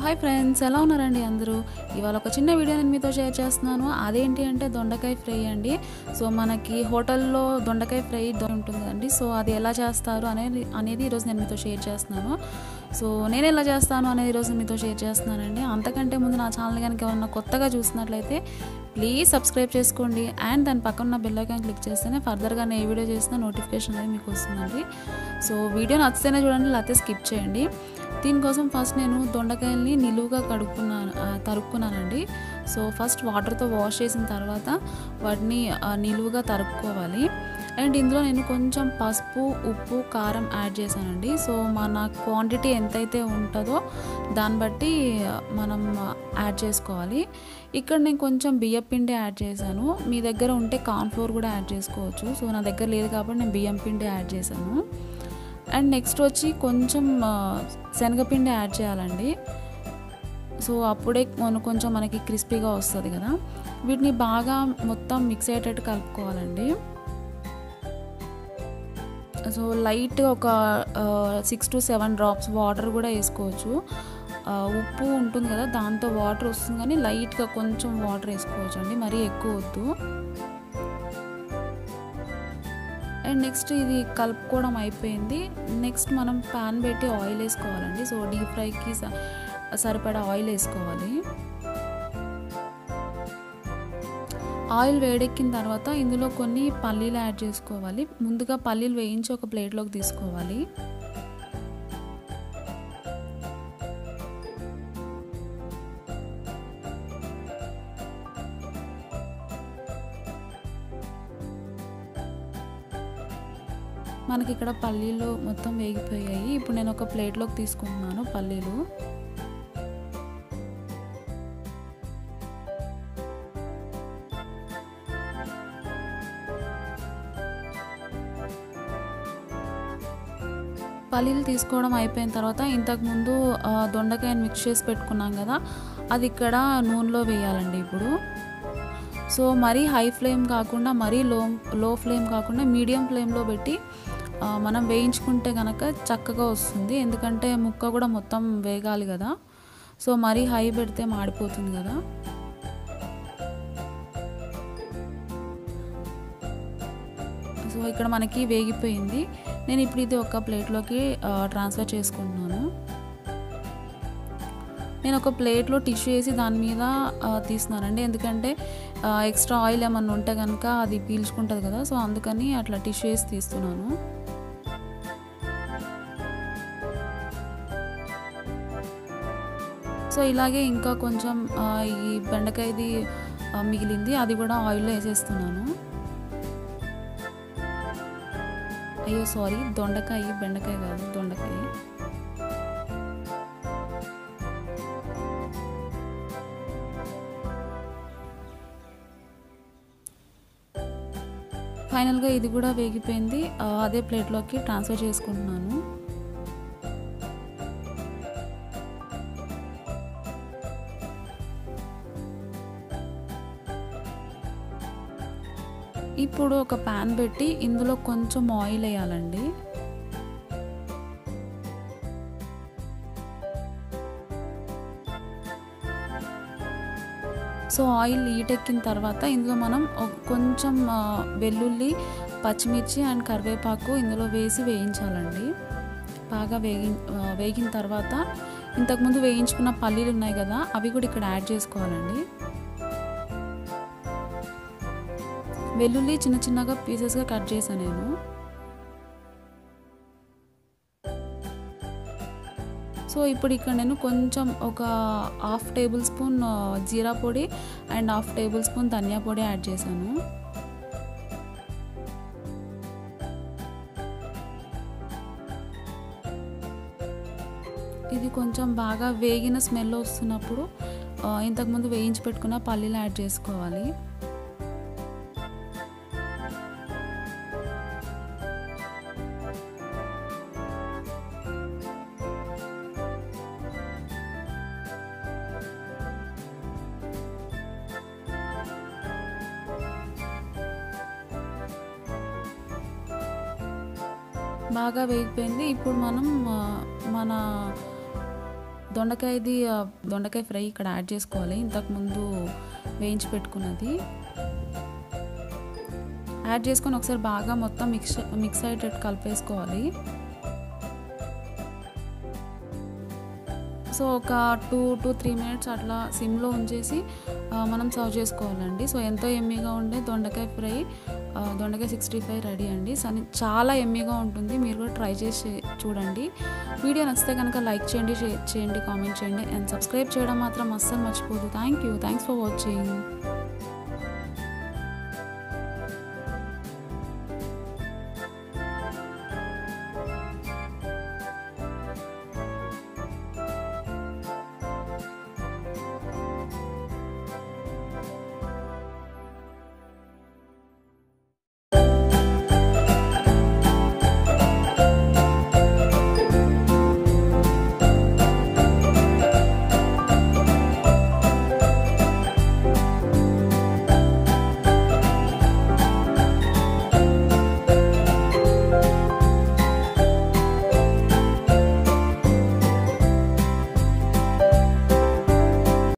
hi friends ఎలా ఉన్నారండి అందరూ ఇవాళ ఒక చిన్న వీడియో నేను మీతో షేర్ చేస్తున్నాను అదేంటి అంటే దొండకాయ ఫ్రై అండి సో మనకి హోటల్లో దొండకాయ ఫ్రై దొ- ఉంటుంది కదండి సో అది ఎలా చేస్తారు అనేది అనేది ఈరోజు నేను మీతో షేర్ చేస్తున్నాను సో నేను ఎలా చేస్తాను అనేది ఈరోజు నేను మీతో షేర్ చేస్తున్నానండి అంతకంటే ముందు నా ఛానల్ కనుక ఎవరన్నా కొత్తగా చూసినట్లయితే ప్లీజ్ సబ్స్క్రైబ్ చేసుకోండి అండ్ దాని పక్కన ఉన్న బెల్ ఐకాన్ క్లిక్ చేస్తేనే ఫర్దర్గా నేను ఏ వీడియో చేసినా నోటిఫికేషన్ అనేది మీకు వస్తుందండి సో వీడియో నచ్చితేనే చూడండి లేకపోతే స్కిప్ చేయండి దీనికోసం ఫస్ట్ నేను దొండకాయల్ని నిలువుగా కడుక్కున్నాను ఆ, తరుక్కున్నానండి సో ఫస్ట్ వాటర్తో వాష్ చేసిన తర్వాత వాటిని ఆ, నిలువుగా తరుక్కోవాలి అండ్ ఇందులో నేను కొంచెం పసుపు ఉప్పు కారం యాడ్ చేశానండి సో మన క్వాంటిటీ ఎంతైతే ఉంటుందో దాన్ని బట్టి ఆ, మనం యాడ్ చేసుకోవాలి ఇక్కడ నేను కొంచెం బియ్యం పిండి యాడ్ చేశాను మీ దగ్గర ఉంటే కార్న్ఫ్లోర్ కూడా యాడ్ చేసుకోవచ్చు సో నా దగ్గర లేదు కాబట్టి నేను బియ్యం పిండి యాడ్ చేశాను అండ్ నెక్స్ట్ వచ్చి కొంచెం ఆ, శనగపిండి యాడ్ చేయాలండి సో అప్పుడే మన కొంచెం మనకి క్రిస్పీగా వస్తుంది కదా వీటిని బాగా మొత్తం మిక్స్ అయ్యేటట్టు కలుపుకోవాలండి సో లైట్ ఒక six to seven drops water కూడా వేసుకోవచ్చు ఆ, ఉప్పు ఉంటుంది కదా దాంతో వాటర్ వస్తుంది కానీ లైట్గా కొంచెం వాటర్ వేసుకోవచ్చు అండి మరీ ఎక్కువ వద్దు అండ్ నెక్స్ట్ ఇది కలుపుకోవడం అయిపోయింది నెక్స్ట్ మనం పాన్ పెట్టి ఆయిల్ వేసుకోవాలండి సో డీప్ ఫ్రైకి స- సరిపడా ఆయిల్ వేసుకోవాలి ఆయిల్ వేడెక్కిన తర్వాత ఇందులో కొన్ని పల్లీలు యాడ్ చేసుకోవాలి ముందుగా పల్లీలు వేయించి ఒక ప్లేట్లోకి తీసుకోవాలి మనకి ఇక్కడ పల్లీలు మొత్తం వేగిపోయాయి ఇప్పుడు నేను ఒక ప్లేట్లోకి తీసుకుంటున్నాను పల్లీలు పల్లీలు తీసుకోవడం అయిపోయిన తర్వాత ఇంతకుముందు ఆ, దొండకాయని మిక్స్ చేసి పెట్టుకున్నాం కదా అది ఇక్కడ నూనెలో వేయాలండి ఇప్పుడు సో మరీ హై ఫ్లేమ్ కాకుండా మరీ లో లో ఫ్లేమ్ కాకుండా మీడియం ఫ్లేమ్లో పెట్టి ఆ, మనం వేయించుకుంటే కనుక చక్కగా వస్తుంది ఎందుకంటే ముక్క కూడా మొత్తం వేగాలి కదా సో మరీ హై పెడితే మాడిపోతుంది కదా సో ఇక్కడ మనకి వేగిపోయింది నేను ఇప్పుడు ఇది ఒక ప్లేట్లోకి ట్రాన్స్ఫర్ చేసుకుంటున్నాను నేను ఒక ప్లేట్లో టిష్యూ వేసి దాని మీద ఆ, తీస్తున్నానండి ఎందుకంటే ఆ, ఎక్స్ట్రా ఆయిల్ ఏమన్నా ఉంటే కనుక అది పీల్చుకుంటుంది కదా సో అందుకని అట్లా టిష్యూ వేసి తీస్తున్నాను సో ఇలాగే ఇంకా కొంచెం ఆ, ఈ బెండకాయది ఆ, మిగిలింది అది కూడా ఆయిల్లో వేసేస్తున్నాను అయ్యో సారీ దొండకాయ బెండకాయ కాదు దొండకాయ ఫైనల్గా ఇది కూడా వేగిపోయింది ఆ, అదే ప్లేట్లోకి ట్రాన్స్ఫర్ చేసుకుంటున్నాను ఇప్పుడు ఒక ప్యాన్ పెట్టి ఇందులో కొంచెం ఆయిల్ వేయాలండి సో ఆయిల్ ఈటెక్కిన తర్వాత ఇందులో మనం ఒక- కొంచెం ఆ, వెల్లుల్లి పచ్చిమిర్చి అండ్ కరివేపాకు ఇందులో వేసి వేయించాలండి బాగా వేగి ఆ, వేగిన తర్వాత ఇంతకుముందు వేయించుకున్న పల్లీలు ఉన్నాయి కదా అవి కూడా ఇక్కడ యాడ్ చేసుకోవాలండి వెల్లుల్లి చిన్న చిన్నగా పీసెస్గా కట్ చేశాను నేను సో ఇప్పుడు ఇక్కడ నేను కొంచెం ఒక హాఫ్ టేబుల్ స్పూన్ ఆ, జీరా పొడి అండ్ హాఫ్ టేబుల్ స్పూన్ ధనియా పొడి యాడ్ చేశాను ఇది కొంచెం బాగా వేగిన స్మెల్ వస్తున్నప్పుడు ఆ, ఇంతకుముందు వేయించి పెట్టుకున్న పల్లీలు యాడ్ చేసుకోవాలి బాగా వేగిపోయింది ఇప్పుడు మనం ఆ, మన దొండకాయది ఆ, దొండకాయ ఫ్రై ఇక్కడ యాడ్ చేసుకోవాలి ఇంతకుముందు వేయించి పెట్టుకున్నది యాడ్ చేసుకొని ఒకసారి బాగా మొత్తం మిక్స్ మిక్స్ అయ్యేటట్టు కలిపేసుకోవాలి సో ఒక టూ టు త్రీ మినిట్స్ అట్లా సిమ్లో ఉంచేసి ఆ, మనం సర్వ్ చేసుకోవాలండి సో ఎంతో ఎమ్మీగా ఉండే దొండకాయ ఫ్రై ఆ, దొండకాయ సిక్స్టీ ఫైవ్ రెడీ అండి సని చాలా ఎమ్మీగా ఉంటుంది మీరు కూడా ట్రై చేసి చూడండి వీడియో నచ్చితే కనుక లైక్ చేయండి షేర్ చేయండి కామెంట్ చేయండి అండ్ సబ్స్క్రైబ్ చేయడం మాత్రం అస్సలు మర్చిపోదు thank you thanks for watching